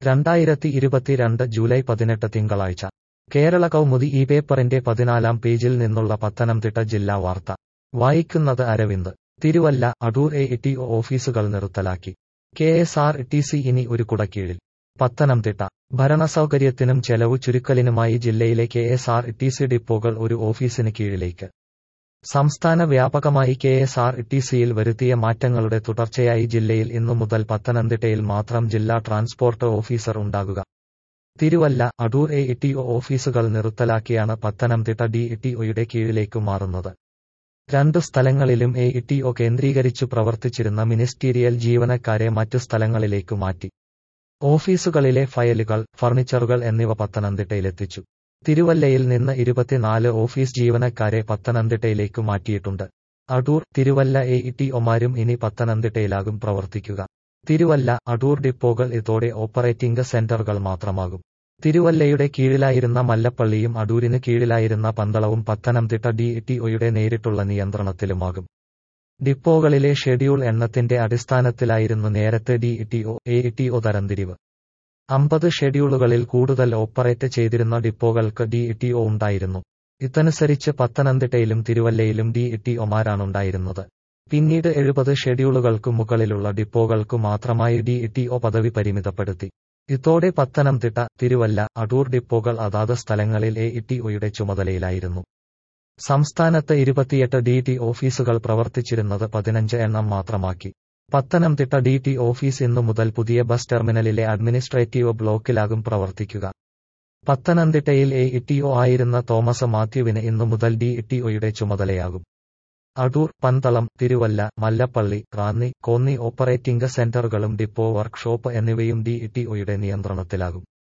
രണ്ടായിരത്തി ഇരുപത്തിരണ്ട് ജൂലൈ പതിനെട്ട് തിങ്കളാഴ്ച കേരള കൗമുദി ഈ പേപ്പറിന്റെ പതിനാലാം പേജിൽ നിന്നുള്ള പത്തനംതിട്ട ജില്ലാ വാർത്ത വായിക്കുന്നത് Aravind Thiruvalla Adoor A T O ഓഫീസുകൾ നിർത്തലാക്കി K S R T C ഇനി ഒരു കുടക്കീഴിൽ പത്തനംതിട്ട ഭരണസൗകര്യത്തിനും ചെലവു ചുരുക്കലിനുമായി ജില്ലയിലെ K S R T C ഡിപ്പോകൾ ഒരു ഓഫീസിന് കീഴിലേക്ക് സംസ്ഥാന വ്യാപകമായി കെ എസ് ആർ ടി സിയിൽ വരുത്തിയ മാറ്റങ്ങളുടെ തുടർച്ചയായി ജില്ലയിൽ ഇന്നു മുതൽ പത്തനംതിട്ടയിൽ മാത്രം ജില്ലാ ട്രാൻസ്പോർട്ട് ഓഫീസർ ഉണ്ടാകുക Thiruvalla Adoor A T O ഓഫീസുകൾ നിർത്തലാക്കിയാണ് പത്തനംതിട്ട ഡി ടി ഒയുടെ കീഴിലേക്കു മാറുന്നത് രണ്ടു സ്ഥലങ്ങളിലും എ ടി ഒ കേന്ദ്രീകരിച്ചു പ്രവർത്തിച്ചിരുന്ന മിനിസ്റ്റീരിയൽ ജീവനക്കാരെ മറ്റു സ്ഥലങ്ങളിലേക്കു മാറ്റി ഓഫീസുകളിലെ ഫയലുകൾ ഫർണിച്ചറുകൾ എന്നിവ പത്തനംതിട്ടയിലെത്തിച്ചു തിരുവല്ലയിൽ നിന്ന് ഇരുപത്തിനാല് ഓഫീസ് ജീവനക്കാരെ പത്തനംതിട്ടയിലേക്കു മാറ്റിയിട്ടുണ്ട് അടൂർ തിരുവല്ല എ ടി ഒമാരും ഇനി പത്തനംതിട്ടയിലാകും പ്രവർത്തിക്കുക തിരുവല്ല അടൂർ ഡിപ്പോകൾ ഇതോടെ ഓപ്പറേറ്റിംഗ് സെന്ററുകൾ മാത്രമാകും തിരുവല്ലയുടെ കീഴിലായിരുന്ന മല്ലപ്പള്ളിയും അടൂരിന് കീഴിലായിരുന്ന പന്തളവും പത്തനംതിട്ട ഡി ടി ഒയുടെ നേരിട്ടുള്ള നിയന്ത്രണത്തിലുമാകും ഡിപ്പോകളിലെ ഷെഡ്യൂൾ എണ്ണത്തിന്റെ അടിസ്ഥാനത്തിലായിരുന്നു നേരത്തെ D T O A T O തരംതിരിവ് അമ്പത് ഷെഡ്യൂളുകളിൽ കൂടുതൽ ഓപ്പറേറ്റ് ചെയ്തിരുന്ന ഡിപ്പോകൾക്ക് ഡി ടി ഒ ഉണ്ടായിരുന്നു ഇതനുസരിച്ച് പത്തനംതിട്ടയിലും തിരുവല്ലയിലും ഡി ടി ഒമാരാണുണ്ടായിരുന്നത് പിന്നീട് എഴുപത് ഷെഡ്യൂളുകൾക്കു മുകളിലുള്ള ഡിപ്പോകൾക്കു മാത്രമായി ഡി ടി ഒ പദവി പരിമിതപ്പെടുത്തി ഇതോടെ പത്തനംതിട്ട തിരുവല്ല അടൂർ ഡിപ്പോകൾ അതാത് സ്ഥലങ്ങളിൽ എ ടി ഒയുടെ ചുമതലയിലായിരുന്നു സംസ്ഥാനത്ത് ഇരുപത്തിയെട്ട് ഡി ടി ഓഫീസുകൾ പ്രവർത്തിച്ചിരുന്നത് പതിനഞ്ച് എണ്ണം മാത്രമാക്കി പത്തനംതിട്ട ഡി ടി ഓഫീസ് ഇന്നു മുതൽ പുതിയ ബസ് ടെർമിനലിലെ അഡ്മിനിസ്ട്രേറ്റീവ് ബ്ലോക്കിലാകും പ്രവർത്തിക്കുക പത്തനംതിട്ടയിൽ എ ടി ഒ ആയിരുന്ന തോമസ് മാത്യുവിന് ഇന്നു മുതൽ ഡി ടി ഒയുടെ ചുമതലയാകും അടൂർ പന്തളം തിരുവല്ല മല്ലപ്പള്ളി റാന്നി കോന്നി ഓപ്പറേറ്റിംഗ് സെന്ററുകളും ഡിപ്പോ വർക്ക്ഷോപ്പ് എന്നിവയും ഡി ടി ഒയുടെ നിയന്ത്രണത്തിലാകും